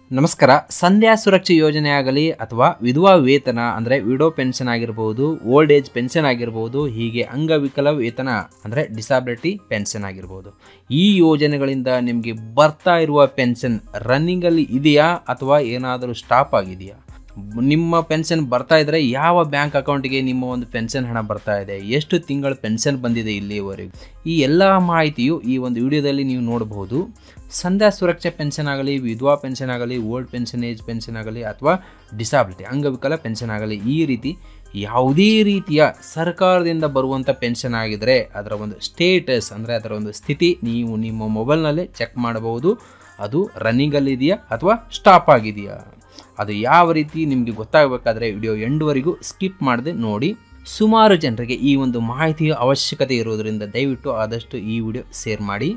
ನಮಸ್ಕಾರ ಸಂಧ್ಯಾ ಸುರಕ್ಷೆ ಯೋಜನೆ ಆಗಲಿ ಅಥವಾ ವಿಧವಾ ವೇತನ ಅಂದರೆ ವಿಡೋ ಪೆನ್ಷನ್ ಆಗಿರ್ಬೋದು ಓಲ್ಡ್ ಏಜ್ ಪೆನ್ಷನ್ ಆಗಿರ್ಬೋದು ಹೀಗೆ ಅಂಗವಿಕಲ ವೇತನ ಅಂದರೆ ಡಿಸಾಬಿಲಿಟಿ ಪೆನ್ಷನ್ ಆಗಿರ್ಬೋದು ಈ ಯೋಜನೆಗಳಿಂದ ನಿಮಗೆ ಬರ್ತಾ ಇರುವ ಪೆನ್ಷನ್ ರನ್ನಿಂಗಲ್ಲಿ ಇದೆಯಾ ಅಥವಾ ಏನಾದರೂ ಸ್ಟಾಪ್ ಆಗಿದೆಯಾ ನಿಮ್ಮ ಪೆನ್ಷನ್ ಬರ್ತಾ ಇದ್ದರೆ ಯಾವ ಬ್ಯಾಂಕ್ ಅಕೌಂಟಿಗೆ ನಿಮ್ಮ ಒಂದು ಪೆನ್ಷನ್ ಹಣ ಬರ್ತಾ ಇದೆ ಎಷ್ಟು ತಿಂಗಳ ಪೆನ್ಷನ್ ಬಂದಿದೆ ಇಲ್ಲಿಯವರೆಗೂ ಈ ಎಲ್ಲ ಮಾಹಿತಿಯು ಈ ಒಂದು ವಿಡಿಯೋದಲ್ಲಿ ನೀವು ನೋಡಬಹುದು ಸಂಧ್ಯಾ ಸುರಕ್ಷಾ ಪೆನ್ಷನ್ ಆಗಲಿ ವಿಧವಾ ಪೆನ್ಷನ್ ಆಗಲಿ ಓಲ್ಡ್ ಪೆನ್ಷನ್ ಏಜ್ ಪೆನ್ಷನ್ ಆಗಲಿ ಅಥವಾ ಡಿಸಾಬಿಲಿಟಿ ಅಂಗವಿಕಲ ಪೆನ್ಷನ್ ಆಗಲಿ ಈ ರೀತಿ ಯಾವುದೇ ರೀತಿಯ ಸರ್ಕಾರದಿಂದ ಬರುವಂಥ ಪೆನ್ಷನ್ ಆಗಿದರೆ ಅದರ ಒಂದು ಸ್ಟೇಟಸ್ ಅಂದರೆ ಅದರ ಒಂದು ಸ್ಥಿತಿ ನೀವು ನಿಮ್ಮ ಮೊಬೈಲ್ನಲ್ಲೇ ಚೆಕ್ ಮಾಡಬಹುದು ಅದು ರನ್ನಿಂಗಲ್ಲಿ ಇದೆಯಾ ಅಥವಾ ಸ್ಟಾಪ್ ಆಗಿದೆಯಾ ಅದು ಯಾವ ರೀತಿ ನಿಮಗೆ ಗೊತ್ತಾಗಬೇಕಾದ್ರೆ ವಿಡಿಯೋ ಎಂಡ್ವರೆಗೂ ಸ್ಕಿಪ್ ಮಾಡದೆ ನೋಡಿ ಸುಮಾರು ಜನರಿಗೆ ಈ ಒಂದು ಮಾಹಿತಿಯ ಅವಶ್ಯಕತೆ ಇರುವುದರಿಂದ ದಯವಿಟ್ಟು ಆದಷ್ಟು ಈ ವಿಡಿಯೋ ಶೇರ್ ಮಾಡಿ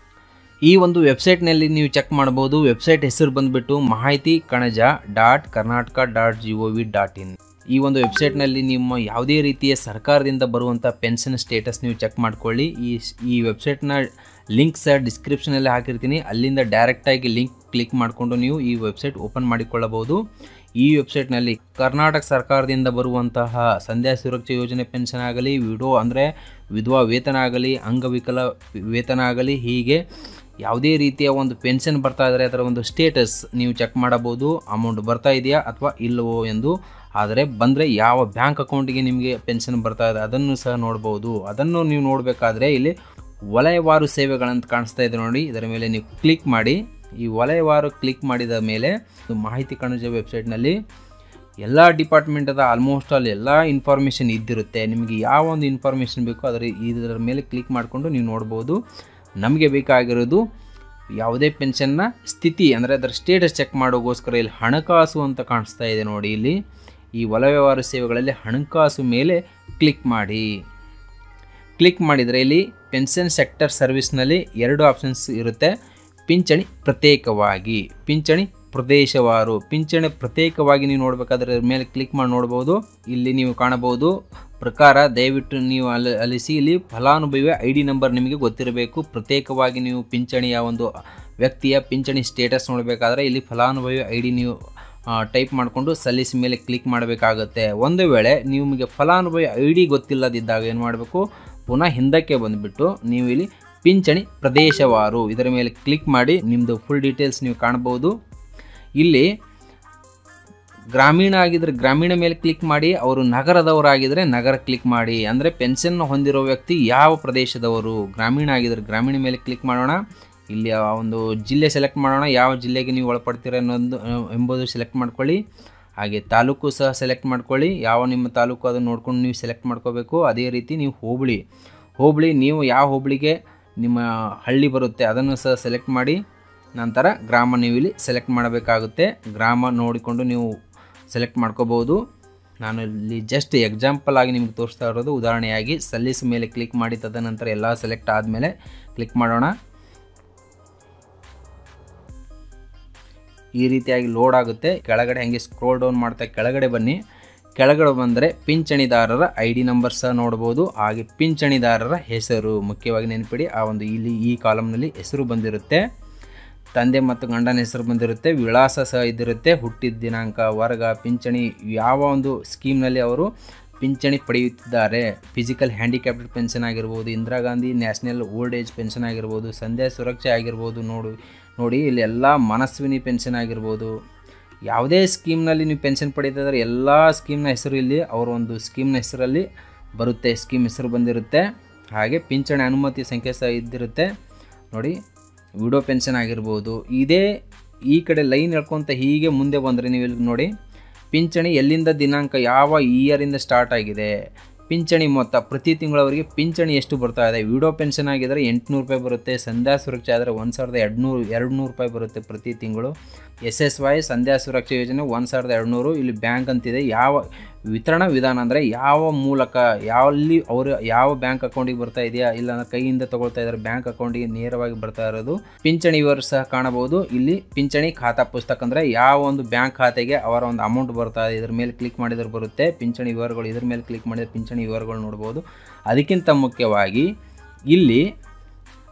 ಈ ಒಂದು ವೆಬ್ಸೈಟ್ನಲ್ಲಿ ನೀವು ಚೆಕ್ ಮಾಡ್ಬೋದು ವೆಬ್ಸೈಟ್ ಹೆಸರು ಬಂದುಬಿಟ್ಟು Mahiti Kanaja dot Karnataka dot G O V dot in ಈ ಒಂದು ವೆಬ್ಸೈಟ್ನಲ್ಲಿ ನಿಮ್ಮ ಯಾವುದೇ ರೀತಿಯ ಸರ್ಕಾರದಿಂದ ಬರುವಂಥ ಪೆನ್ಷನ್ ಸ್ಟೇಟಸ್ ನೀವು ಚೆಕ್ ಮಾಡ್ಕೊಳ್ಳಿ ಈ ಈ ವೆಬ್ಸೈಟ್ನ ಲಿಂಕ್ ಸರ್ ಡಿಸ್ಕ್ರಿಪ್ಷನಲ್ಲಿ ಹಾಕಿರ್ತೀನಿ ಅಲ್ಲಿಂದ ಡೈರೆಕ್ಟಾಗಿ ಲಿಂಕ್ ಕ್ಲಿಕ್ ಮಾಡಿಕೊಂಡು ನೀವು ಈ ವೆಬ್ಸೈಟ್ ಓಪನ್ ಮಾಡಿಕೊಳ್ಳಬಹುದು ಈ ವೆಬ್ಸೈಟ್ನಲ್ಲಿ ಕರ್ನಾಟಕ ಸರ್ಕಾರದಿಂದ ಬರುವಂತಹ ಸಂಧ್ಯಾ ಸುರಕ್ಷಾ ಯೋಜನೆ ಪೆನ್ಷನ್ ಆಗಲಿ ವಿಡೋ ಅಂದರೆ ವಿಧವಾ ವೇತನ ಆಗಲಿ ಅಂಗವಿಕಲ ವೇತನ ಆಗಲಿ ಹೀಗೆ ಯಾವುದೇ ರೀತಿಯ ಒಂದು ಪೆನ್ಷನ್ ಬರ್ತಾ ಇದ್ದರೆ ಅದರ ಒಂದು ಸ್ಟೇಟಸ್ ನೀವು ಚೆಕ್ ಮಾಡಬಹುದು ಅಮೌಂಟ್ ಬರ್ತಾ ಇದೆಯಾ ಅಥವಾ ಇಲ್ಲವೋ ಎಂದು ಆದರೆ ಬಂದರೆ ಯಾವ ಬ್ಯಾಂಕ್ ಅಕೌಂಟಿಗೆ ನಿಮಗೆ ಪೆನ್ಷನ್ ಬರ್ತಾ ಇದೆ ಅದನ್ನು ಸಹ ನೋಡ್ಬೋದು ಅದನ್ನು ನೀವು ನೋಡಬೇಕಾದ್ರೆ ಇಲ್ಲಿ ವಲಯವಾರು ಸೇವೆಗಳಂತ ಕಾಣಿಸ್ತಾ ಇದೆ ನೋಡಿ ಇದರ ಮೇಲೆ ನೀವು ಕ್ಲಿಕ್ ಮಾಡಿ ಈ ವಲಯವಾರು ಕ್ಲಿಕ್ ಮಾಡಿದ ಮೇಲೆ ಮಾಹಿತಿ ಕಣಜ ವೆಬ್ಸೈಟ್ನಲ್ಲಿ ಎಲ್ಲ ಡಿಪಾರ್ಟ್ಮೆಂಟದ ಆಲ್ಮೋಸ್ಟ್ ಆಲ್ ಎಲ್ಲ ಇನ್ಫಾರ್ಮೇಷನ್ ಇದ್ದಿರುತ್ತೆ ನಿಮಗೆ ಯಾವ ಒಂದು ಇನ್ಫಾರ್ಮೇಷನ್ ಬೇಕೋ ಅದರ ಇದರ ಮೇಲೆ ಕ್ಲಿಕ್ ಮಾಡಿಕೊಂಡು ನೀವು ನೋಡ್ಬೋದು ನಮಗೆ ಬೇಕಾಗಿರೋದು ಯಾವುದೇ ಪೆನ್ಷನ್ನ ಸ್ಥಿತಿ ಅಂದರೆ ಅದರ ಸ್ಟೇಟಸ್ ಚೆಕ್ ಮಾಡೋಗೋಸ್ಕರ ಇಲ್ಲಿ ಹಣಕಾಸು ಅಂತ ಕಾಣಿಸ್ತಾ ಇದೆ ನೋಡಿ ಇಲ್ಲಿ ಈ ವಲಯವಾರು ಸೇವೆಗಳಲ್ಲಿ ಹಣಕಾಸು ಮೇಲೆ ಕ್ಲಿಕ್ ಮಾಡಿ ಕ್ಲಿಕ್ ಮಾಡಿದರೆ ಇಲ್ಲಿ ಪೆನ್ಷನ್ ಸೆಕ್ಟರ್ ಸರ್ವಿಸ್ನಲ್ಲಿ ಎರಡು ಆಪ್ಷನ್ಸ್ ಇರುತ್ತೆ ಪಿಂಚಣಿ ಪ್ರತ್ಯೇಕವಾಗಿ ಪಿಂಚಣಿ ಪ್ರದೇಶವಾರು ಪಿಂಚಣಿ ಪ್ರತ್ಯೇಕವಾಗಿ ನೀವು ನೋಡಬೇಕಾದ್ರೆ ಮೇಲೆ ಕ್ಲಿಕ್ ಮಾಡಿ ನೋಡ್ಬೋದು ಇಲ್ಲಿ ನೀವು ಕಾಣಬಹುದು ಪ್ರಕಾರ ದಯವಿಟ್ಟು ನೀವು ಅಲ್ಲಿ ಅಲಿಸಿ ಇಲ್ಲಿ ಫಲಾನುಭವಿ ಐ ಡಿ ನಂಬರ್ ನಿಮಗೆ ಗೊತ್ತಿರಬೇಕು ಪ್ರತ್ಯೇಕವಾಗಿ ನೀವು ಪಿಂಚಣಿಯ ಒಂದು ವ್ಯಕ್ತಿಯ ಪಿಂಚಣಿ ಸ್ಟೇಟಸ್ ನೋಡಬೇಕಾದ್ರೆ ಇಲ್ಲಿ ಫಲಾನುಭವಿ ಐ ಡಿ ನೀವು ಟೈಪ್ ಮಾಡಿಕೊಂಡು ಸಲ್ಲಿಸಿ ಮೇಲೆ ಕ್ಲಿಕ್ ಮಾಡಬೇಕಾಗುತ್ತೆ ಒಂದು ವೇಳೆ ನಿಮಗೆ ಫಲಾನುಭವಿ ಐ ಡಿ ಗೊತ್ತಿಲ್ಲದಿದ್ದಾಗ ಏನು ಮಾಡಬೇಕು ಪುನಃ ಹಿಂದಕ್ಕೆ ಬಂದುಬಿಟ್ಟು ನೀವು ಇಲ್ಲಿ ಪಿಂಚಣಿ ಪ್ರದೇಶವಾರು ಇದರ ಮೇಲೆ ಕ್ಲಿಕ್ ಮಾಡಿ ನಿಮ್ಮದು ಫುಲ್ ಡೀಟೇಲ್ಸ್ ನೀವು ಕಾಣ್ಬೋದು ಇಲ್ಲಿ ಗ್ರಾಮೀಣ ಆಗಿದ್ರೆ ಗ್ರಾಮೀಣ ಮೇಲೆ ಕ್ಲಿಕ್ ಮಾಡಿ ಅವರು ನಗರದವರಾಗಿದ್ದರೆ ನಗರ ಕ್ಲಿಕ್ ಮಾಡಿ ಅಂದರೆ ಪೆನ್ಷನ್ ಹೊಂದಿರೋ ವ್ಯಕ್ತಿ ಯಾವ ಪ್ರದೇಶದವರು ಗ್ರಾಮೀಣ ಆಗಿದ್ರೆ ಗ್ರಾಮೀಣ ಮೇಲೆ ಕ್ಲಿಕ್ ಮಾಡೋಣ ಇಲ್ಲಿ ಆ ಒಂದು ಜಿಲ್ಲೆ ಸೆಲೆಕ್ಟ್ ಮಾಡೋಣ ಯಾವ ಜಿಲ್ಲೆಗೆ ನೀವು ಒಳಪಡ್ತೀರ ಅನ್ನೋದು ಎಂಬುದು ಸೆಲೆಕ್ಟ್ ಮಾಡ್ಕೊಳ್ಳಿ ಹಾಗೆ ತಾಲೂಕು ಸಹ ಸೆಲೆಕ್ಟ್ ಮಾಡ್ಕೊಳ್ಳಿ ಯಾವ ನಿಮ್ಮ ತಾಲೂಕು ಅದನ್ನು ನೋಡ್ಕೊಂಡು ನೀವು ಸೆಲೆಕ್ಟ್ ಮಾಡ್ಕೋಬೇಕು ಅದೇ ರೀತಿ ನೀವು ಹೋಬಳಿ ಹೋಬಳಿ ನೀವು ಯಾವ ಹೋಬಳಿಗೆ ನಿಮ್ಮ ಹಳ್ಳಿ ಬರುತ್ತೆ ಅದನ್ನು ಸಹ ಸೆಲೆಕ್ಟ್ ಮಾಡಿ ನಂತರ ಗ್ರಾಮ ನೀವು ಇಲ್ಲಿ ಸೆಲೆಕ್ಟ್ ಮಾಡಬೇಕಾಗುತ್ತೆ ಗ್ರಾಮ ನೋಡಿಕೊಂಡು ನೀವು ಸೆಲೆಕ್ಟ್ ಮಾಡ್ಕೋಬೋದು ನಾನು ಇಲ್ಲಿ ಜಸ್ಟ್ ಎಕ್ಸಾಂಪಲ್ ಆಗಿ ನಿಮಗೆ ತೋರಿಸ್ತಾ ಇರೋದು ಉದಾಹರಣೆಯಾಗಿ ಸಲ್ಲಿಸ ಮೇಲೆ ಕ್ಲಿಕ್ ಮಾಡಿ ತದನಂತರ ಎಲ್ಲ ಸೆಲೆಕ್ಟ್ ಆದಮೇಲೆ ಕ್ಲಿಕ್ ಮಾಡೋಣ ಈ ರೀತಿಯಾಗಿ ಲೋಡ್ ಆಗುತ್ತೆ ಕೆಳಗಡೆ ಹಂಗೆ ಸ್ಕ್ರೋಲ್ ಡೌನ್ ಮಾಡ್ತಾ ಕೆಳಗಡೆ ಬನ್ನಿ ಕೆಳಗಡೆ ಬಂದರೆ ಪಿಂಚಣಿದಾರರ ಐ ಡಿ ನಂಬರ್ ಸಹ ನೋಡ್ಬೋದು ಹಾಗೆ ಪಿಂಚಣಿದಾರರ ಹೆಸರು ಮುಖ್ಯವಾಗಿ ನೆನಪಿಡಿ ಆ ಒಂದು ಇಲ್ಲಿ ಈ ಕಾಲಮ್ನಲ್ಲಿ ಹೆಸರು ಬಂದಿರುತ್ತೆ ತಂದೆ ಮತ್ತು ಗಂಡನ ಹೆಸರು ಬಂದಿರುತ್ತೆ ವಿಳಾಸ ಸಹ ಇದ್ದಿರುತ್ತೆ ಹುಟ್ಟಿದ ದಿನಾಂಕ ವರ್ಗ ಪಿಂಚಣಿ ಯಾವ ಒಂದು ಸ್ಕೀಮ್ನಲ್ಲಿ ಅವರು ಪಿಂಚಣಿ ಪಡೆಯುತ್ತಿದ್ದಾರೆ ಫಿಸಿಕಲ್ ಹ್ಯಾಂಡಿಕ್ಯಾಪ್ಟೆಡ್ ಪೆನ್ಷನ್ ಆಗಿರ್ಬೋದು Indira Gandhi national old age pension ಆಗಿರ್ಬೋದು ಸಂಧ್ಯಾ ಸುರಕ್ಷೆ ಆಗಿರ್ಬೋದು ನೋಡು ನೋಡಿ ಇಲ್ಲಿ ಎಲ್ಲ ಮನಸ್ವಿನಿ ಪೆನ್ಷನ್ ಆಗಿರ್ಬೋದು ಯಾವುದೇ ಸ್ಕೀಮ್ನಲ್ಲಿ ನೀವು ಪೆನ್ಷನ್ ಪಡೀತಿದ್ರೆ ಎಲ್ಲ ಸ್ಕೀಮ್ನ ಹೆಸರು ಇಲ್ಲಿ ಅವರ ಒಂದು ಸ್ಕೀಮ್ನ ಹೆಸರಲ್ಲಿ ಬರುತ್ತೆ ಸ್ಕೀಮ್ ಹೆಸರು ಬಂದಿರುತ್ತೆ ಹಾಗೆ ಪಿಂಚಣಿ ಅನುಮತಿ ಸಂಖ್ಯೆ ಸಹ ಇದ್ದಿರುತ್ತೆ ನೋಡಿ ವಿಡೋ ಪೆನ್ಷನ್ ಆಗಿರ್ಬೋದು ಇದೇ ಈ ಕಡೆ ಲೈನ್ ಹೇಳ್ಕೊತ ಹೀಗೆ ಮುಂದೆ ಬಂದರೆ ನೀವು ಇಲ್ಲಿ ನೋಡಿ ಪಿಂಚಣಿ ಎಲ್ಲಿಂದ ದಿನಾಂಕ ಯಾವ ಇಯರಿಂದ ಸ್ಟಾರ್ಟ್ ಆಗಿದೆ ಪಿಂಚಣಿ ಮೊತ್ತ ಪ್ರತಿ ತಿಂಗಳವರೆಗೆ ಪಿಂಚಣಿ ಎಷ್ಟು ಬರ್ತಾ ಇದೆ ವಿಡೋ ಪೆನ್ಷನ್ ಆಗಿದ್ದರೆ ಎಂಟುನೂರು ರೂಪಾಯಿ ಬರುತ್ತೆ ಸಂಧ್ಯಾ ಸುರಕ್ಷೆ ಆದರೆ ಒಂದು ಸಾವಿರದ ಎರಡು ನೂರು ಎರಡು ನೂರು ರೂಪಾಯಿ ಬರುತ್ತೆ ಪ್ರತಿ ತಿಂಗಳು S S Y Sandhya Suraksha ಯೋಜನೆ ಒಂದು ಸಾವಿರದ ಎರಡು ನೂರು ಇಲ್ಲಿ ಬ್ಯಾಂಕ್ ಅಂತಿದೆ ಯಾವ ವಿತರಣಾ ವಿಧಾನ ಅಂದರೆ ಯಾವ ಮೂಲಕ ಯಾವಲ್ಲಿ ಅವರು ಯಾವ ಬ್ಯಾಂಕ್ ಅಕೌಂಟಿಗೆ ಬರ್ತಾ ಇದೆಯಾ ಇಲ್ಲ ಅಂದ್ರೆ ಕೈಯಿಂದ ತಗೊಳ್ತಾ ಇದ್ದಾರೆ ಬ್ಯಾಂಕ್ ಅಕೌಂಟಿಗೆ ನೇರವಾಗಿ ಬರ್ತಾ ಇರೋದು ಪಿಂಚಣಿ ವಿವರ ಸಹ ಕಾಣಬಹುದು ಇಲ್ಲಿ ಪಿಂಚಣಿ ಖಾತಾ ಪುಸ್ತಕ ಅಂದರೆ ಯಾವ ಒಂದು ಬ್ಯಾಂಕ್ ಖಾತೆಗೆ ಅವರ ಒಂದು ಅಮೌಂಟ್ ಬರ್ತಾ ಇದೆ ಇದ್ರ ಮೇಲೆ ಕ್ಲಿಕ್ ಮಾಡಿದ್ರೆ ಬರುತ್ತೆ ಪಿಂಚಣಿ ವಿವರಗಳು ಇದ್ರ ಮೇಲೆ ಕ್ಲಿಕ್ ಮಾಡಿದ್ರೆ ಪಿಂಚಣಿ ವಿವರಗಳು ನೋಡ್ಬೋದು ಅದಕ್ಕಿಂತ ಮುಖ್ಯವಾಗಿ ಇಲ್ಲಿ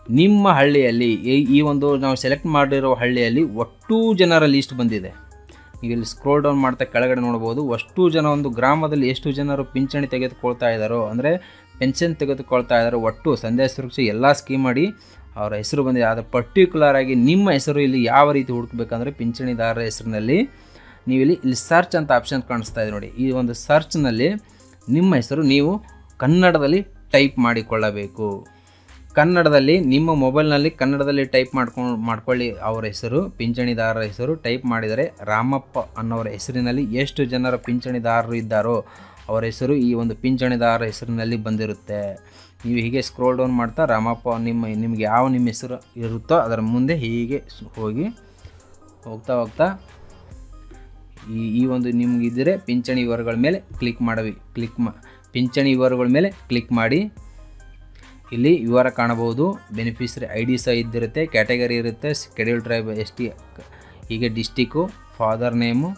ನಿಮ್ಮ ಹಳ್ಳಿಯಲ್ಲಿ ಈ- ಈ ಒಂದು ನಾವು ಸೆಲೆಕ್ಟ್ ಮಾಡಿರೋ ಹಳ್ಳಿಯಲ್ಲಿ ಒಟ್ಟು ಜನರ ಲೀಸ್ಟ್ ಬಂದಿದೆ ನೀವು ಇಲ್ಲಿ ಸ್ಕ್ರೋಲ್ ಡೌನ್ ಮಾಡ್ತಾ ಕೆಳಗಡೆ ನೋಡ್ಬೋದು ಅಷ್ಟು ಜನ ಒಂದು ಗ್ರಾಮದಲ್ಲಿ ಎಷ್ಟು ಜನರು ಪಿಂಚಣಿ ತೆಗೆದುಕೊಳ್ತಾ ಇದ್ದಾರೋ ಅಂದರೆ ಪೆನ್ಷನ್ ತೆಗೆದುಕೊಳ್ತಾ ಇದ್ದಾರೋ ಒಟ್ಟು ಸಂಧ್ಯಾ ಸುರಕ್ಷೆ ಎಲ್ಲ ಸ್ಕೀಮ್ ಮಾಡಿ ಅವರ ಹೆಸರು ಬಂದಿದೆ ಆದರೆ ಪರ್ಟಿಕ್ಯುಲರ್ ಆಗಿ ನಿಮ್ಮ ಹೆಸರು ಇಲ್ಲಿ ಯಾವ ರೀತಿ ಹುಡುಕಬೇಕಂದ್ರೆ ಪಿಂಚಣಿದಾರರ ಹೆಸರಿನಲ್ಲಿ ನೀವು ಇಲ್ಲಿ ಇಲ್ಲಿ ಸರ್ಚ್ ಅಂತ ಆಪ್ಷನ್ ಕಾಣಿಸ್ತಾ ಇದೆ ನೋಡಿ ಈ ಒಂದು ಸರ್ಚ್ನಲ್ಲಿ ನಿಮ್ಮ ಹೆಸರು ನೀವು ಕನ್ನಡದಲ್ಲಿ ಟೈಪ್ ಮಾಡಿಕೊಳ್ಳಬೇಕು ಕನ್ನಡದಲ್ಲಿ ನಿಮ್ಮ ಮೊಬೈಲ್ನಲ್ಲಿ ಕನ್ನಡದಲ್ಲಿ ಟೈಪ್ ಮಾಡ್ಕೊಂಡು ಮಾಡ್ಕೊಳ್ಳಿ ಅವರ ಹೆಸರು ಪಿಂಚಣಿದಾರರ ಹೆಸರು ಟೈಪ್ ಮಾಡಿದರೆ ರಾಮಪ್ಪ ಅನ್ನೋರ ಹೆಸರಿನಲ್ಲಿ ಎಷ್ಟು ಜನರ ಪಿಂಚಣಿದಾರರು ಇದ್ದಾರೋ ಅವರ ಹೆಸರು ಈ ಒಂದು ಪಿಂಚಣಿದಾರರ ಹೆಸರಿನಲ್ಲಿ ಬಂದಿರುತ್ತೆ ನೀವು ಹೀಗೆ ಸ್ಕ್ರೋಲ್ ಡೌನ್ ಮಾಡ್ತಾ ರಾಮಪ್ಪ ನಿಮ್ಮ ನಿಮಗೆ ಯಾವ ನಿಮ್ಮ ಹೆಸರು ಇರುತ್ತೋ ಅದರ ಮುಂದೆ ಹೀಗೆ ಸ್- ಹೋಗಿ ಹೋಗ್ತಾ ಹೋಗ್ತಾ ಈ ಈ ಒಂದು ನಿಮ್ಗೆ ಇದ್ದರೆ ಪಿಂಚಣಿ ವಿವರಗಳ ಮೇಲೆ ಕ್ಲಿಕ್ ಮಾಡವಿ ಕ್ಲಿಕ್ ಮಾ ಪಿಂಚಣಿ ವಿವರಗಳ ಮೇಲೆ ಕ್ಲಿಕ್ ಮಾಡಿ ಇಲ್ಲಿ ವಿವರ ಕಾಣಬಹುದು ಬೆನಿಫಿಷರಿ ಐ ಡಿ ಸಹ ಇದ್ದಿರುತ್ತೆ ಕ್ಯಾಟಗರಿ ಇರುತ್ತೆ ಶೆಡ್ಯೂಲ್ ಟ್ರೈಬ್ ಎಸ್ ಟಿ ಹೀಗೆ ಡಿಸ್ಟಿಕ್ಕು ಫಾದರ್ ನೇಮು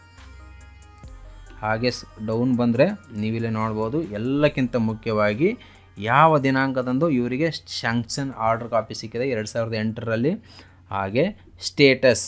ಹಾಗೆ ಡೌನ್ ಬಂದರೆ ನೀವಿಲ್ಲಿ ನೋಡ್ಬೋದು ಎಲ್ಲಕ್ಕಿಂತ ಮುಖ್ಯವಾಗಿ ಯಾವ ದಿನಾಂಕದಂದು ಇವರಿಗೆ ಶಾಂಕ್ಷನ್ ಆರ್ಡರ್ ಕಾಪಿ ಸಿಕ್ಕಿದೆ ಎರಡು ಸಾವಿರದ ಎಂಟರಲ್ಲಿ ಹಾಗೆ ಸ್ಟೇಟಸ್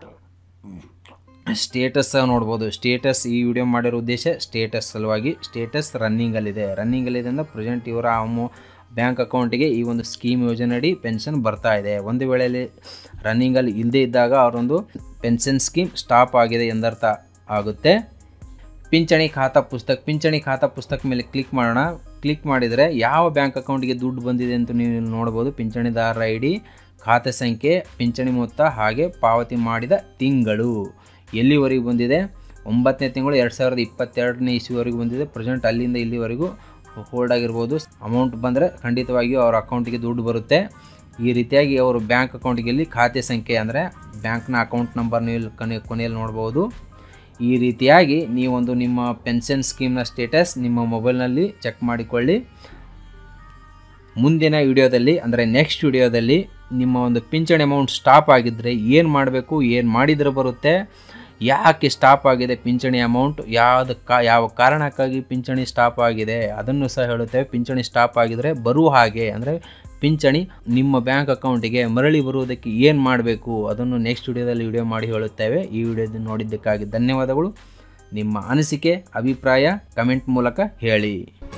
ಸ್ಟೇಟಸ್ ನೋಡ್ಬೋದು ಸ್ಟೇಟಸ್ ಈ ವಿಡಿಯೋ ಮಾಡಿರೋ ಉದ್ದೇಶ ಸ್ಟೇಟಸ್ ಸಲುವಾಗಿ ಸ್ಟೇಟಸ್ ರನ್ನಿಂಗಲ್ಲಿದೆ ರನ್ನಿಂಗಲ್ಲಿದೆ ಅಂದರೆ ಪ್ರೆಸೆಂಟ್ ಇವರ ಅಮೌ ಬ್ಯಾಂಕ್ ಅಕೌಂಟಿಗೆ ಈ ಒಂದು ಸ್ಕೀಮ್ ಯೋಜನೆಯಡಿ ಪೆನ್ಷನ್ ಬರ್ತಾ ಇದೆ ಒಂದು ವೇಳೆಯಲ್ಲಿ ರನ್ನಿಂಗಲ್ಲಿ ಇಲ್ಲದೇ ಇದ್ದಾಗ ಅವರೊಂದು ಪೆನ್ಷನ್ ಸ್ಕೀಮ್ ಸ್ಟಾಪ್ ಆಗಿದೆ ಎಂದರ್ಥ ಆಗುತ್ತೆ ಪಿಂಚಣಿ ಖಾತಾ ಪುಸ್ತಕ ಪಿಂಚಣಿ ಖಾತಾ ಪುಸ್ತಕ ಮೇಲೆ ಕ್ಲಿಕ್ ಮಾಡೋಣ ಕ್ಲಿಕ್ ಮಾಡಿದರೆ ಯಾವ ಬ್ಯಾಂಕ್ ಅಕೌಂಟಿಗೆ ದುಡ್ಡು ಬಂದಿದೆ ಅಂತ ನೀವು ಇಲ್ಲಿ ನೋಡ್ಬೋದು ಪಿಂಚಣಿದಾರರ ಐ ಡಿ ಖಾತೆ ಸಂಖ್ಯೆ ಪಿಂಚಣಿ ಮೊತ್ತ ಹಾಗೆ ಪಾವತಿ ಮಾಡಿದ ತಿಂಗಳು ಎಲ್ಲಿವರೆಗೂ ಬಂದಿದೆ ಒಂಬತ್ತನೇ ತಿಂಗಳು ಎರಡು ಸಾವಿರದ ಇಪ್ಪತ್ತೆರಡನೇ ಇಸ್ವಿವರೆಗೂ ಬಂದಿದೆ ಪ್ರೆಸೆಂಟ್ ಅಲ್ಲಿಂದ ಇಲ್ಲಿವರೆಗೂ ಹೋಲ್ಡ್ ಆಗಿರ್ಬೋದು ಅಮೌಂಟ್ ಬಂದರೆ ಖಂಡಿತವಾಗಿಯೂ ಅವ್ರ ಅಕೌಂಟಿಗೆ ದುಡ್ಡು ಬರುತ್ತೆ ಈ ರೀತಿಯಾಗಿ ಅವರು ಬ್ಯಾಂಕ್ ಅಕೌಂಟಿಗೆ ಇಲ್ಲಿ ಖಾತೆ ಸಂಖ್ಯೆ ಅಂದರೆ ಬ್ಯಾಂಕ್ನ ಅಕೌಂಟ್ ನಂಬರ್ ನೀವು ಇಲ್ಲಿ ಕೊನೆ ಕೊನೆಯಲ್ಲಿ ನೋಡ್ಬೋದು ಈ ರೀತಿಯಾಗಿ ನೀವೊಂದು ನಿಮ್ಮ ಪೆನ್ಷನ್ ಸ್ಕೀಮ್ನ ಸ್ಟೇಟಸ್ ನಿಮ್ಮ ಮೊಬೈಲ್ನಲ್ಲಿ ಚೆಕ್ ಮಾಡಿಕೊಳ್ಳಿ ಮುಂದಿನ ವಿಡಿಯೋದಲ್ಲಿ ಅಂದರೆ ನೆಕ್ಸ್ಟ್ ವಿಡಿಯೋದಲ್ಲಿ ನಿಮ್ಮ ಒಂದು ಪಿಂಚಣಿ ಅಮೌಂಟ್ ಸ್ಟಾಪ್ ಆಗಿದ್ದರೆ ಏನು ಮಾಡಬೇಕು ಏನು ಮಾಡಿದರೆ ಬರುತ್ತೆ ಯಾಕೆ ಸ್ಟಾಪ್ ಆಗಿದೆ ಪಿಂಚಣಿ ಅಮೌಂಟ್ ಯಾವ್ದು ಕಾ ಯಾವ ಕಾರಣಕ್ಕಾಗಿ ಪಿಂಚಣಿ ಸ್ಟಾಪ್ ಆಗಿದೆ ಅದನ್ನು ಸಹ ಹೇಳುತ್ತೇವೆ ಪಿಂಚಣಿ ಸ್ಟಾಪ್ ಆಗಿದರೆ ಬರುವ ಹಾಗೆ ಅಂದರೆ ಪಿಂಚಣಿ ನಿಮ್ಮ ಬ್ಯಾಂಕ್ ಅಕೌಂಟಿಗೆ ಮರಳಿ ಬರುವುದಕ್ಕೆ ಏನು ಮಾಡಬೇಕು ಅದನ್ನು ನೆಕ್ಸ್ಟ್ ವಿಡಿಯೋದಲ್ಲಿ ವಿಡಿಯೋ ಮಾಡಿ ಹೇಳುತ್ತೇವೆ ಈ ವಿಡಿಯೋ ನೋಡಿದ್ದಕ್ಕಾಗಿ ಧನ್ಯವಾದಗಳು ನಿಮ್ಮ ಅನಿಸಿಕೆ ಅಭಿಪ್ರಾಯ ಕಮೆಂಟ್ ಮೂಲಕ ಹೇಳಿ